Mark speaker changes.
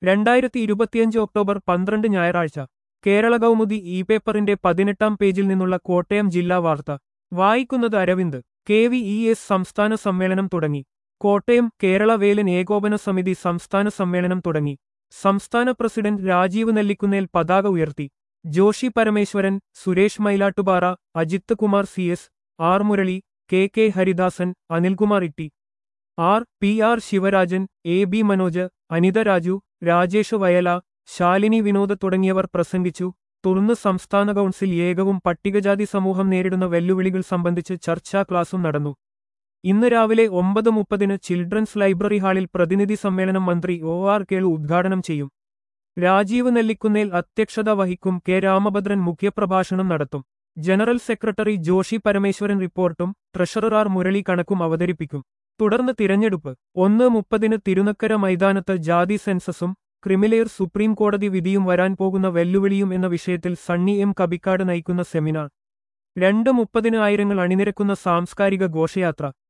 Speaker 1: രണ്ടായിരത്തി ഇരുപത്തിയഞ്ച് ഒക്ടോബർ പന്ത്രണ്ട് ഞായറാഴ്ച കേരള കൗമുദി ഇ പേപ്പറിന്റെ പതിനെട്ടാം പേജിൽ നിന്നുള്ള കോട്ടയം ജില്ലാ വാർത്ത വായിക്കുന്നത് Aravind K V E S സംസ്ഥാന സമ്മേളനം തുടങ്ങി കോട്ടയം കേരള വേലൻ ഏകോപന സമിതി സംസ്ഥാന സമ്മേളനം തുടങ്ങി സംസ്ഥാന പ്രസിഡന്റ് രാജീവ് നെല്ലിക്കുന്നേൽ പതാക ഉയർത്തി Joshy Parameswaran Suresh Mylattupara Ajith Kumar C S R Murali K K Haridasan Anilkumar Itty R P R Sivarajan A B Manoj Anitha Raju Rajesh Vayala Shalini Vinod തുടങ്ങിയവർ പ്രസംഗിച്ചു തുടർന്ന് സംസ്ഥാന കൗൺസിൽ ഏകവും പട്ടികജാതി സമൂഹം നേരിടുന്ന വെല്ലുവിളികൾ സംബന്ധിച്ച് ചർച്ചാ ക്ലാസും നടന്നു ഇന്ന് രാവിലെ ഒമ്പത് മുപ്പതിന് ചിൽഡ്രൻസ് ലൈബ്രറി ഹാളിൽ പ്രതിനിധി സമ്മേളനം മന്ത്രി ഒ ആർ കേളു ഉദ്ഘാടനം ചെയ്യും രാജീവ് നെല്ലിക്കുന്നേൽ അധ്യക്ഷത വഹിക്കും കെ രാമഭദ്രൻ മുഖ്യപ്രഭാഷണം നടത്തും ജനറൽ സെക്രട്ടറി ജോഷി പരമേശ്വരൻ റിപ്പോർട്ടും ട്രഷറർ ആർ മുരളി കണക്കും അവതരിപ്പിക്കും തുടർന്ന് തിരഞ്ഞെടുപ്പ് ഒന്ന് മുപ്പതിന് തിരുനക്കര മൈതാനത്ത് ജാതി സെൻസസും ക്രിമിലെയർ സുപ്രീം കോടതി വിധിയും വരാൻ പോകുന്ന വെല്ലുവിളിയും എന്ന വിഷയത്തിൽ സണ്ണി എം കബിക്കാട് നയിക്കുന്ന സെമിനാർ രണ്ട് മുപ്പതിന് ആയിരങ്ങൾ അണിനിരക്കുന്ന സാംസ്കാരിക ഘോഷയാത്ര